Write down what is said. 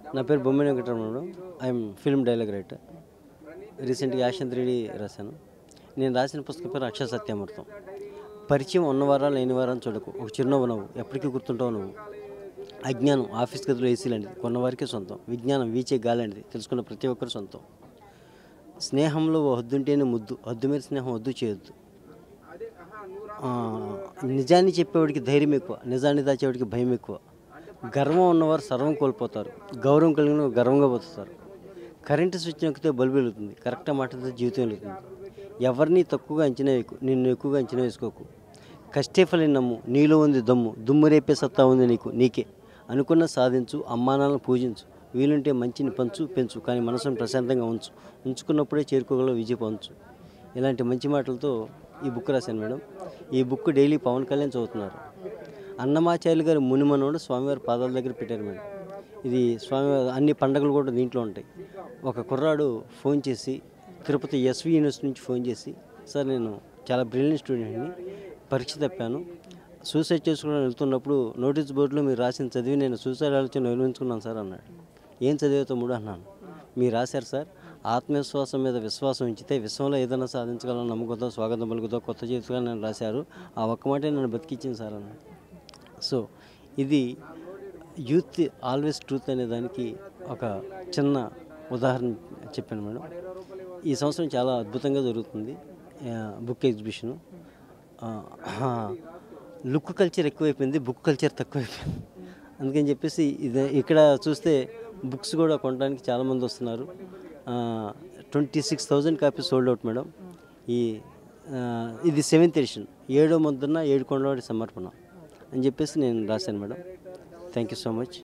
నా పేరు Bommina Venkataramanudu I'm film dialogue writer రీసెంట్గా యాషన్ త్రీడీ రాశాను నేను రాసిన పుస్తకం పేరు అక్షర సత్యామృతం పరిచయం ఉన్నవారా లేని వారా చూడకు ఒక చిరునవ్వు నవ్వు ఎప్పటికీ గుర్తుంటావు నువ్వు అజ్ఞానం ఆఫీస్ గదిలో ఏసీ లాంటిది కొన్నవారికే సొంతం విజ్ఞానం వీచే గాలి లాంటిది తెలుసుకున్న ప్రతి ఒక్కరు సొంతం స్నేహంలో ఓ హద్దుంటేనే ముద్దు హద్దు మీద స్నేహం వద్దు చేయొద్దు ఆ, నిజాన్ని చెప్పేవాడికి ధైర్యం ఎక్కువ నిజాన్ని దాచేవాడికి భయం ఎక్కువ గర్వం ఉన్నవారు సర్వం కోల్పోతారు గౌరవం కలిగిన వారు గర్వంగా బతుకుతారు కరెంటు స్విచ్ నొక్కితే బల్బు వెలుగుతుంది కరెక్ట్గా మాట్లాడితే జీవితం వెలుగుతుంది ఎవరిని తక్కువగా అంచనా వేయకు నిన్ను ఎక్కువగా అంచనా వేసుకోకు కష్టే ఫలి నమ్ము నీలో ఉంది దమ్ము దుమ్ము రేపే సత్తా ఉంది నీకు నీకే అనుకున్న సాధించు అమ్మానాలను పూజించు వీలుంటే మంచిని పంచు పెంచు కానీ మనసును ప్రశాంతంగా ఉంచు ఉంచుకున్నప్పుడే చేరుకోగల విజయ పంచు ఇలాంటి మంచి మాటలతో ఈ బుక్ రాశాను మేడం ఈ బుక్ డైలీ పవన్ కళ్యాణ్ చదువుతున్నారు అన్నమాచార్యులు గారి మునిమనోడు స్వామివారి పాదాల దగ్గర పెట్టారు మేడం ఇది స్వామివారి అన్ని పండగలు కూడా దీంట్లో ఉంటాయి ఒక కుర్రాడు ఫోన్ చేసి తిరుపతి ఎస్వి యూనివర్సిటీ నుంచి ఫోన్ చేసి సార్ నేను చాలా బ్రిలియంట్ స్టూడెంట్ని పరీక్ష తప్పాను సూసైడ్ చేసుకోవడం వెళ్తున్నప్పుడు నోటీస్ బోర్డులో మీరు రాసిన చదివి నేను సూసైడ్ ఆలోచన నిర్వహించుకున్నాను సార్ అన్నాడు ఏం చదివే తమ్ముడు అన్నాను మీరు రాశారు సార్ ఆత్మవిశ్వాసం మీద విశ్వాసం ఉంచితే విశ్వంలో ఏదైనా సాధించగలని నమ్మకంతో స్వాగతం పలుకుతో కొత్త జీవితంగా నేను రాశారు ఆ ఒక్క మాటే నన్ను బతికించింది సార్ అన్నాడు సో ఇది యూత్ ఆల్వేస్ ట్రూత్ అనే దానికి ఒక చిన్న ఉదాహరణ చెప్పాను మేడం ఈ సంవత్సరం చాలా అద్భుతంగా జరుగుతుంది ఆ, బుక్ ఎగ్జిబిషను ఆ, లుక్ కల్చర్ ఎక్కువైపోయింది బుక్ కల్చర్ తక్కువైపోయింది అందుకని చెప్పేసి ఇది ఇక్కడ చూస్తే బుక్స్ కూడా కొనడానికి చాలామంది వస్తున్నారు twenty six thousand copies sold out madam ఈ ఆ, ఇది సెవెంత్ ఎడిషన్ ఏడో ముద్దున ఏడు కొండవాడి సమర్పణ అని చెప్పేసి నేను రాశాను madam thank you so much